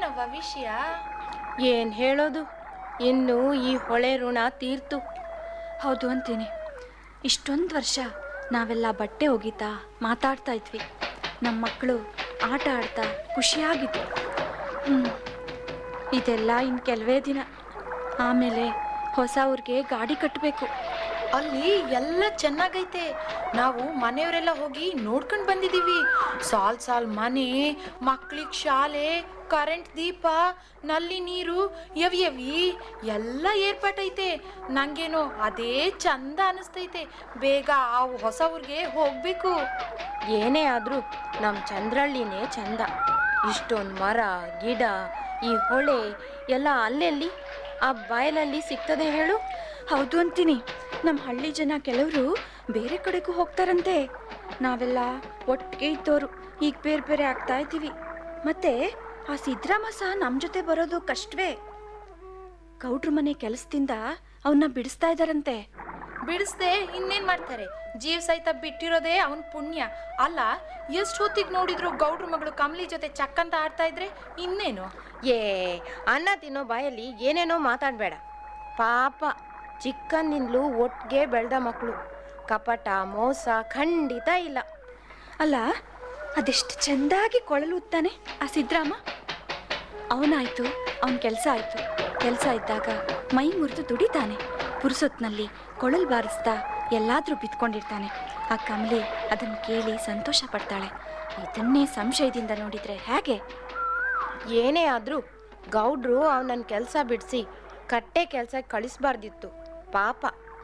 ಏನವ್ವ ವಿಷಯ ಏನು ಹೇಳೋದು ಇನ್ನು ಈ ಹೊಳೆ ಋಣ ತೀರ್ತು ಹೌದು ಅಂತೀನಿ ಇಷ್ಟೊಂದು ವರ್ಷ ನಾವೆಲ್ಲ ಬಟ್ಟೆ ಒಗಿತಾ ಮಾತಾಡ್ತಾ ಇದ್ವಿ ನಮ್ಮ ಮಕ್ಕಳು ಆಟ ಆಡ್ತಾ ಖುಷಿಯಾಗಿದ್ವಿ ಹ್ಞೂ ಇದೆಲ್ಲ ಇನ್ನು ಕೆಲವೇ ದಿನ ಆಮೇಲೆ ಹೊಸ ಊರಿಗೆ ಗಾಡಿ ಕಟ್ಟಬೇಕು ಅಲ್ಲಿ ಎಲ್ಲ ಚೆನ್ನಾಗೈತೆ ನಾವು ಮನೆಯವರೆಲ್ಲ ಹೋಗಿ ನೋಡ್ಕೊಂಡು ಬಂದಿದೀವಿ ಸಾಲ್ ಸಾಲ್ ಮನೆ ಮಕ್ಳಿಗೆ ಶಾಲೆ ಕರೆಂಟ್ ದೀಪ ನಲ್ಲಿ ನೀರು ಯವಿ ಯವಿ ಎಲ್ಲ ಏರ್ಪಾಟೈತೆ ನಂಗೇನೋ ಅದೇ ಚಂದ ಅನಿಸ್ತೈತೆ ಬೇಗ ಆ ಹೊಸ ಊರಿಗೆ ಹೋಗ್ಬೇಕು ಏನೇ ಆದರೂ ನಮ್ಮ ಚಂದ್ರಳ್ಳಿನೇ ಚಂದ ಇಷ್ಟೊಂದು ಮರ ಗಿಡ ಈ ಹೊಳೆ ಎಲ್ಲ ಅಲ್ಲೆಲ್ಲಿ ಆ ಬಾಯಲಲ್ಲಿ ಸಿಗ್ತದೆ ಹೇಳು ಹೌದು ಅಂತೀನಿ ನಮ್ಮ ಹಳ್ಳಿ ಜನ ಕೆಲವರು ಬೇರೆ ಕಡೆಗೂ ಹೋಗ್ತಾರಂತೆ ನಾವೆಲ್ಲ ಒಟ್ಟಿಗೆ ಇದ್ದೋರು ಈಗ ಬೇರೆ ಬೇರೆ ಆಗ್ತಾ ಇದ್ದೀವಿ ಮತ್ತೆ ಆ ಸಿದ್ರಾಮ ಸಹ ನಮ್ಮ ಜೊತೆ ಬರೋದು ಕಷ್ಟವೇ ಗೌಡ್ರ ಮನೆ ಕೆಲಸದಿಂದ ಅವನ್ನ ಬಿಡಿಸ್ತಾ ಇದ್ದಾರಂತೆ ಬಿಡಿಸ್ದೆ ಇನ್ನೇನ್ ಮಾಡ್ತಾರೆ ಜೀವ ಸಹಿತ ಬಿಟ್ಟಿರೋದೇ ಅವನ್ ಪುಣ್ಯ ಅಲ್ಲ ಎಷ್ಟು ಹೊತ್ತಿಗೆ ನೋಡಿದ್ರು ಗೌಡ್ರ ಮಗಳು ಕಮಲಿ ಜೊತೆ ಚಕ್ಕಂತ ಆಡ್ತಾ ಇದ್ರೆ ಇನ್ನೇನು ಏ ಅನ್ನ ತಿನ್ನೋ ಬಾಯಲ್ಲಿ ಏನೇನೋ ಮಾತಾಡಬೇಡ ಪಾಪ ಚಿಕ್ಕಂದಿಂದಲೂ ಒಟ್ಟಿಗೆ ಬೆಳೆದ ಮಕ್ಕಳು ಕಪಟ ಮೋಸ ಖಂಡಿತ ಇಲ್ಲ ಅಲ್ಲ ಅದೆಷ್ಟು ಚೆಂದಾಗಿ ಕೊಳಲು ಉತ್ತಾನೆ ಆ ಸಿದ್ರಾಮ ಅವನಾಯ್ತು ಅವನ ಕೆಲಸ ಆಯ್ತು ಕೆಲಸ ಇದ್ದಾಗ ಮೈ ಮುರಿದು ದುಡಿತಾನೆ ಪುರುಸೊತ್ನಲ್ಲಿ ಕೊಳಲು ಬಾರಿಸ್ತಾ ಎಲ್ಲಾದ್ರೂ ಬಿತ್ಕೊಂಡಿರ್ತಾನೆ ಆ ಕಮಲಿ ಅದನ್ನು ಕೇಳಿ ಸಂತೋಷ ಪಡ್ತಾಳೆ ಇದನ್ನೇ ಸಂಶಯದಿಂದ ನೋಡಿದ್ರೆ ಹೇಗೆ ಏನೇ ಆದರೂ ಗೌಡ್ರು ಅವನನ್ನ ಕೆಲಸ ಬಿಡಿಸಿ ಕಟ್ಟೆ ಕೆಲಸ ಕಳಿಸ್ಬಾರ್ದಿತ್ತು ಪಾಪ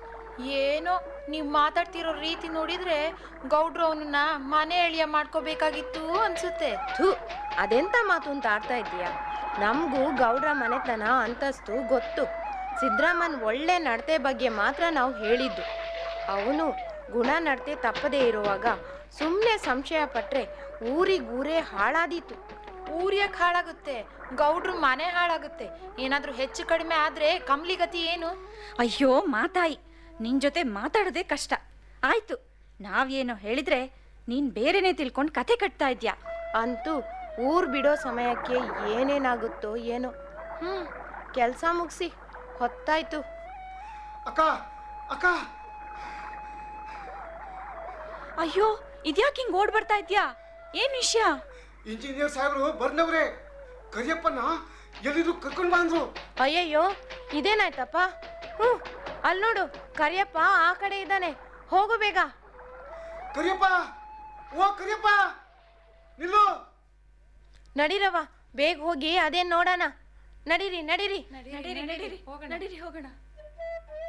ಏನೋ ನೀವು ಮಾತಾಡ್ತಿರೋ ರೀತಿ ನೋಡಿದ್ರೆ ಗೌಡ್ರು ಅವನನ್ನ ಮನೆ ಎಳಿಯ ಮಾಡ್ಕೋಬೇಕಾಗಿತ್ತು ಅನ್ಸುತ್ತೆ ಥೂ ಅದೆಂತ ಮಾತು ಅಂತ ಆಡ್ತಾ ಇದ್ದೀಯಾ ನಮಗೂ ಗೌಡ್ರ ಮನೆತನ ಅಂತಸ್ತು ಗೊತ್ತು ಸಿದ್ದರಾಮನ್ ಒಳ್ಳೆ ನಡತೆ ಬಗ್ಗೆ ಮಾತ್ರ ನಾವು ಹೇಳಿದ್ದು ಅವನು ಗುಣ ನಡತೆ ತಪ್ಪದೇ ಇರುವಾಗ ಸುಮ್ಮನೆ ಸಂಶಯ ಪಟ್ರೆ ಊರಿಗೂರೇ ಹಾಳಾದೀತು ಊರ್ಯಾಕ್ ಹಾಳಾಗುತ್ತೆ ಗೌಡ್ರು ಮನೆ ಹಾಳಾಗುತ್ತೆ ಏನಾದ್ರೂ ಹೆಚ್ಚು ಕಡಿಮೆ ಆದ್ರೆ ಕಮ್ಲಿ ಗತಿ ಏನು ಅಯ್ಯೋ ಮಾತಾಯಿ ನಿನ್ ಜೊತೆ ಮಾತಾಡೋದೇ ಕಷ್ಟ ಆಯ್ತು ನಾವೇನೋ ಹೇಳಿದ್ರೆ ನೀನ್ ಬೇರೆನೇ ತಿಳ್ಕೊಂಡು ಕತೆ ಕಟ್ತಾ ಇದ್ಯಾ ಅಂತೂ ಊರ್ ಬಿಡೋ ಸಮಯಕ್ಕೆ ಏನೇನಾಗುತ್ತೋ ಏನೋ ಹ್ಞೂ ಕೆಲಸ ಮುಗಿಸಿ ಹೊತ್ತಾಯ್ತು ಅಕ್ಕ ಅಕ್ಕ ಅಯ್ಯೋ ಇದ್ಯಾಕೆ ಹಿಂಗ್ ಓಡ್ ಬರ್ತಾ ಇದ್ಯಾ ಏನ್ ವಿಷಯ ಇಂಜಿನಿಯರ್ ಸಾಹೇಬರು ಬರ್ನವ್ರೆ ಕರಿಯಪ್ಪನ ಎಲ್ಲಿದ್ರು ಕರ್ಕೊಂಡು ಬಂದ್ರು ಅಯ್ಯಯ್ಯೋ ಇದೇನಾಯ್ತಪ್ಪ ಹ್ಞೂ ಅಲ್ಲಿ ನೋಡು ಕರಿಯಪ್ಪ ಆ ಕಡೆ ಇದ್ದಾನೆ ಹೋಗು ಬೇಗ ಕರಿಯಪ್ಪ ಓ ಕರಿಯಪ್ಪ ನಿಲ್ಲು ನಡೀರವ ಬೇಗ ಹೋಗಿ ಅದೇನ್ ನೋಡೋಣ ನಡೀರಿ ನಡೀರಿ ನಡೀರಿ ನಡೀರಿ ಹೋಗೋಣ